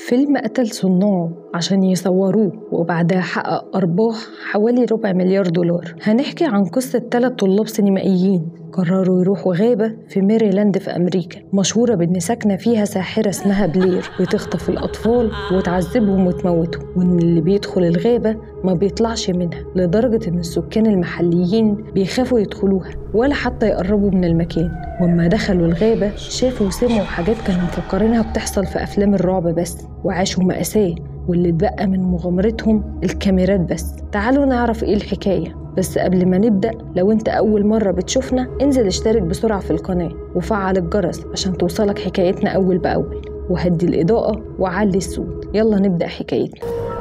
فيلم قتل صناعه عشان يصوروه وبعدها حقق أرباح حوالي ربع مليار دولار هنحكي عن قصة ثلاث طلاب سينمائيين قرروا يروحوا غابة في ميريلاند في أمريكا مشهورة بإن ساكنة فيها ساحرة اسمها بلير بتخطف الأطفال وتعذبهم وتموتهم وإن اللي بيدخل الغابة ما بيطلعش منها لدرجة إن السكان المحليين بيخافوا يدخلوها ولا حتى يقربوا من المكان وأما دخلوا الغابة شافوا وسمعوا حاجات كانوا مفكرينها بتحصل في أفلام الرعب بس وعاشوا مأساة واللي اتبقى من مغامرتهم الكاميرات بس تعالوا نعرف ايه الحكاية بس قبل ما نبدأ لو انت أول مرة بتشوفنا انزل اشترك بسرعة في القناة وفعل الجرس عشان توصلك حكايتنا أول بأول وهدي الإضاءة وعلي الصوت يلا نبدأ حكايتنا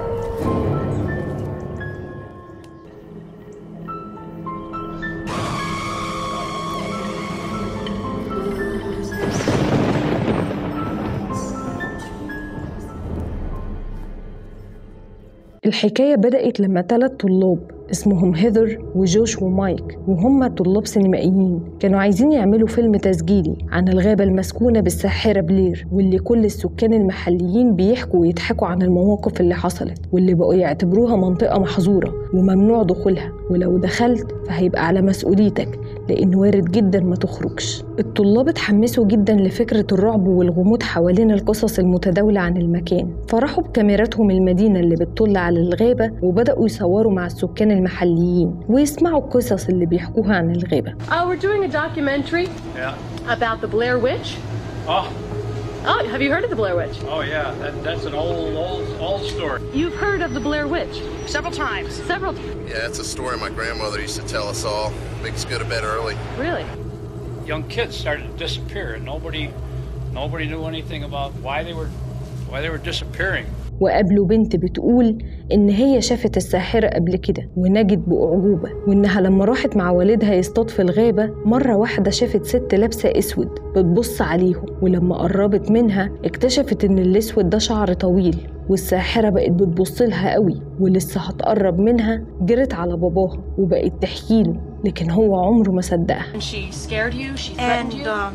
الحكاية بدأت لما ثلاث طلاب اسمهم هيذر وجوش ومايك وهم طلاب سينمائيين كانوا عايزين يعملوا فيلم تسجيلي عن الغابة المسكونة بالساحرة بلير واللي كل السكان المحليين بيحكوا ويضحكوا عن المواقف اللي حصلت واللي بقوا يعتبروها منطقة محظورة وممنوع دخولها ولو دخلت فهيبقى على مسؤوليتك لأن وارد جدا ما تخرجش الطلاب اتحمسوا جدا لفكرة الرعب والغموض حوالين القصص المتداولة عن المكان فراحوا بكاميراتهم المدينة اللي بتطل على الغابة وبدأوا يصوروا مع السكان المحليين ويسمعوا القصص اللي بيحكوها عن الغابة Oh, we're doing a documentary Yeah. about the Blair Witch. Oh, Oh, have you heard of the Blair Witch? oh yeah. That, that's an old, old, old story. You've heard of the Blair Witch Several times. several. Yeah, it's a story my grandmother used to tell us all. Make us go to bed early. Really? Young kids started to disappear, and nobody, nobody knew anything about why they were, why they were disappearing. وقابلوا بنت بتقول إن هي شافت الساحرة قبل كده ونجت بأعجوبة وإنها لما راحت مع والدها يصطاد في الغابة مرة واحدة شافت ست لابسة أسود بتبص عليهم ولما قربت منها اكتشفت إن الأسود ده شعر طويل والساحرة بقت بتبص لها قوي ولسه هتقرب منها جرت على باباها وبقت تحكيله لكن هو عمره ما صدقها And she scared you? She threatened And you? um,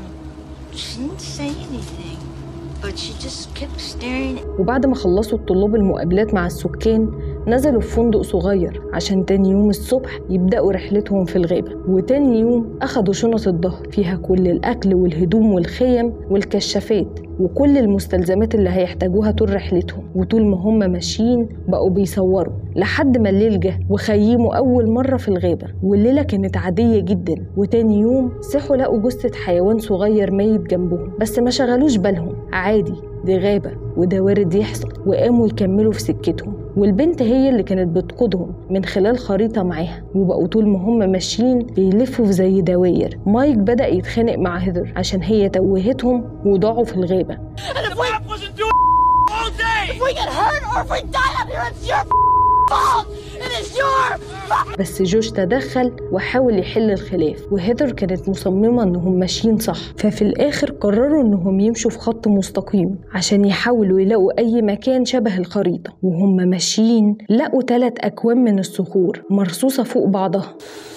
she didn't say anything, but she just kept staring. وبعد ما خلصوا الطلاب المقابلات مع السكان نزلوا في فندق صغير عشان تاني يوم الصبح يبدأوا رحلتهم في الغابة وتاني يوم أخدوا شنط الظهر فيها كل الأكل والهدوم والخيم والكشافات وكل المستلزمات اللي هيحتاجوها طول رحلتهم وطول ما هم ماشيين بقوا بيصوروا لحد ما الليل جه وخيموا أول مرة في الغابة والليلة كانت عادية جدا وتاني يوم صحوا لقوا جثة حيوان صغير ميت جنبهم بس ما شغلوش بالهم عادي دي غابة وده وارد يحصل وقاموا يكملوا في سكتهم والبنت هي اللي كانت بتقودهم من خلال خريطة معاها وبقوا طول ما هم ماشيين بيلفوا في زي دواير مايك بدأ يتخانق مع هيذر عشان هي توهتهم وضاعوا في الغابة And if we wasn't doing all day. If we get hurt or if we die up here, it's your fault. It is your بس جوش تدخل وحاول يحل الخلاف وهيدر كانت مصممة انهم ماشيين صح ففي الاخر قرروا انهم يمشوا في خط مستقيم عشان يحاولوا يلاقوا اي مكان شبه الخريطة وهم ماشيين لقوا ثلاث اكوام من الصخور مرصوصة فوق بعضها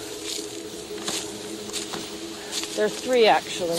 There are three actually.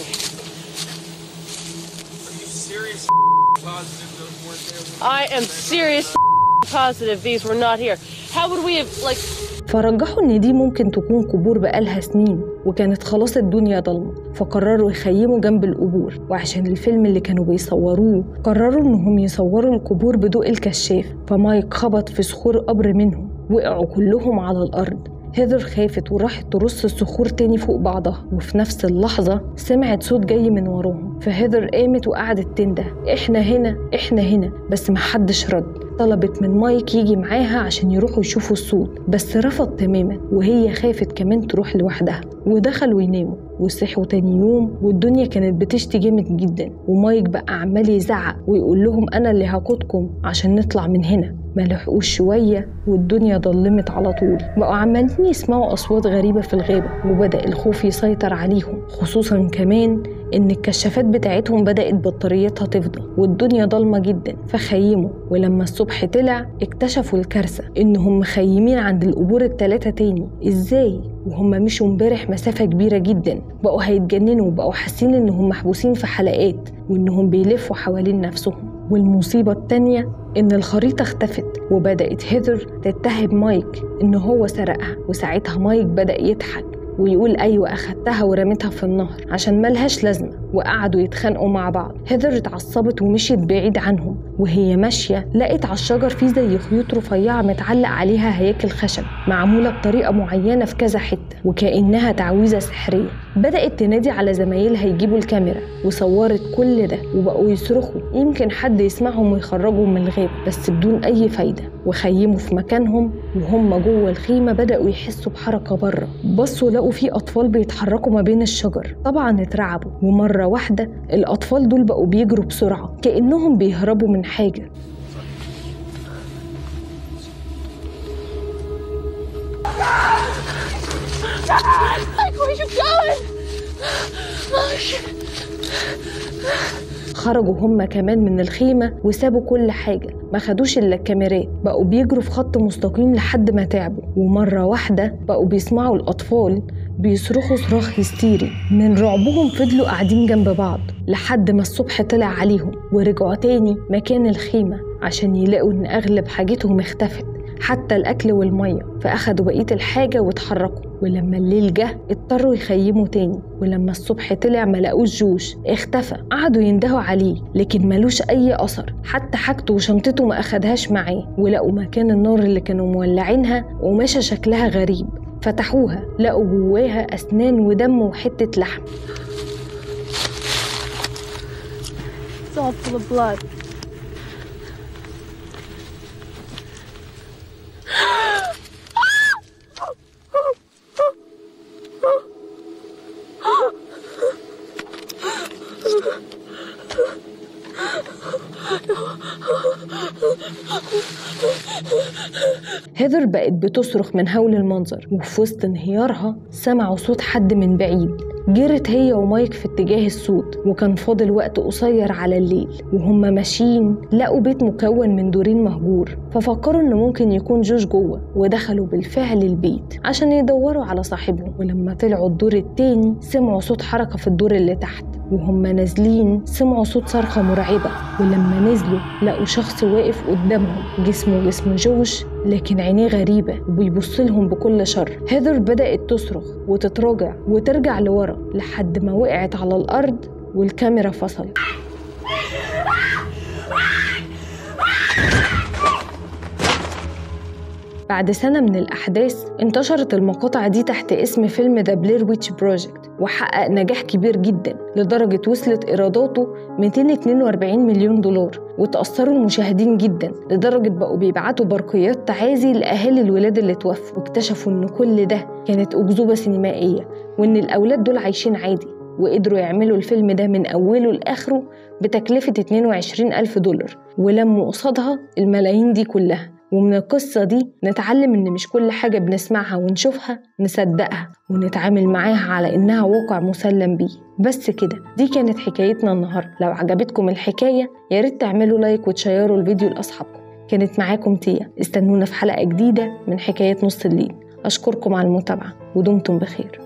I am serious positive these were not here. How would we have like فرجحوا ان دي ممكن تكون قبور بقالها سنين وكانت خلاص الدنيا ضلمة فقرروا يخيموا جنب القبور وعشان الفيلم اللي كانوا بيصوروه قرروا انهم يصوروا القبور بضوء الكشاف فمايك خبط في صخور قبر منهم وقعوا كلهم على الارض هيذر خافت وراحت ترص الصخور تاني فوق بعضها وفي نفس اللحظة سمعت صوت جاي من وراهم فهيذر قامت وقعدت تنده احنا هنا احنا هنا بس محدش رد طلبت من مايك يجي معاها عشان يروحوا يشوفوا الصوت بس رفض تماما وهي خافت كمان تروح لوحدها ودخلوا يناموا وصحوا تاني يوم والدنيا كانت بتشتي جامد جدا ومايك بقى عمال يزعق ويقول لهم انا اللي هاخدكم عشان نطلع من هنا ما لحقوش شوية والدنيا ضلمت على طول بقوا عمالين يسمعوا أصوات غريبة في الغابة وبدأ الخوف يسيطر عليهم خصوصا كمان إن الكشافات بتاعتهم بدأت بطاريتها تفضى والدنيا ضلمة جدا فخيموا ولما الصبح طلع اكتشفوا الكارثة إنهم مخيمين عند القبور التلاتة تاني إزاي؟ وهم مشوا امبارح مسافة كبيرة جدا بقوا هيتجننوا وبقوا حاسين إنهم محبوسين في حلقات وإنهم بيلفوا حوالين نفسهم والمصيبة التانية إن الخريطة اختفت وبدأت هيذر تتهم مايك إن هو سرقها وساعتها مايك بدأ يضحك ويقول أيوة أخدتها ورميتها في النهر عشان ملهاش لازمة وقعدوا يتخانقوا مع بعض هيذر اتعصبت ومشيت بعيد عنهم وهي ماشية لقت على الشجر فيه زي خيوط رفيعة متعلق عليها هياكل خشب معمولة بطريقة معينة في كذا حتة وكأنها تعويذة سحرية بدأت تنادي على زمايلها يجيبوا الكاميرا وصورت كل ده وبقوا يصرخوا يمكن حد يسمعهم ويخرجهم من الغابة بس بدون أي فايدة وخيموا في مكانهم وهم جوه الخيمة بدأوا يحسوا بحركة بره بصوا لقوا في أطفال بيتحركوا ما بين الشجر طبعا اترعبوا ومرة واحدة الأطفال دول بقوا بيجروا بسرعة كأنهم بيهربوا من حاجة Mike, where you going? Oh, shit. خرجوا هم كمان من الخيمة وسابوا كل حاجة ما خدوش إلا الكاميرات بقوا بيجروا في خط مستقيم لحد ما تعبوا ومرة واحدة بقوا بيسمعوا الأطفال بيصرخوا صراخ هستيري من رعبهم فضلوا قاعدين جنب بعض لحد ما الصبح طلع عليهم ورجعوا تاني مكان الخيمة عشان يلاقوا إن أغلب حاجتهم اختفت حتى الأكل والمية فأخدوا بقية الحاجة واتحركوا ولما الليل جه اضطروا يخيموا تاني ولما الصبح طلع ما لقوش جوش اختفى قعدوا يندهوا عليه لكن ملوش أي أثر حتى حاجته وشنطته ما أخدهاش معاه ولقوا مكان النار اللي كانوا مولعينها قماشة شكلها غريب فتحوها لقوا جواها أسنان ودم وحتة لحم It's all full of blood. هيذر بقت بتصرخ من هول المنظر وفي وسط انهيارها سمعوا صوت حد من بعيد جرت هي ومايك في اتجاه الصوت وكان فاضل وقت قصير على الليل وهم ماشيين لقوا بيت مكون من دورين مهجور ففكروا ان ممكن يكون جوش جوه ودخلوا بالفعل البيت عشان يدوروا على صاحبهم ولما طلعوا الدور التاني سمعوا صوت حركة في الدور اللي تحت وهم نازلين سمعوا صوت صرخة مرعبة ولما نزلوا لقوا شخص واقف قدامهم جسمه جسم جوش لكن عينيه غريبة وبيبص لهم بكل شر هيذر بدأت تصرخ وتتراجع وترجع لورا لحد ما وقعت على الأرض والكاميرا فصلت بعد سنة من الأحداث انتشرت المقاطع دي تحت اسم فيلم ذا بلير ويتش بروجكت وحقق نجاح كبير جدا لدرجة وصلت إيراداته 242 مليون دولار وتأثروا المشاهدين جدا لدرجة بقوا بيبعتوا برقيات تعازي لأهالي الولاد اللي توفوا واكتشفوا إن كل ده كانت أكذوبة سينمائية وإن الأولاد دول عايشين عادي وقدروا يعملوا الفيلم ده من أوله لآخره بتكلفة 22 ألف دولار ولموا قصادها الملايين دي كلها ومن القصة دي نتعلم إن مش كل حاجة بنسمعها ونشوفها نصدقها ونتعامل معاها على إنها واقع مسلم بيه بس كده دي كانت حكايتنا النهاردة لو عجبتكم الحكاية ياريت تعملوا لايك وتشيروا الفيديو لأصحابكم كانت معاكم تيا استنونا في حلقة جديدة من حكايات نص الليل أشكركم على المتابعة ودمتم بخير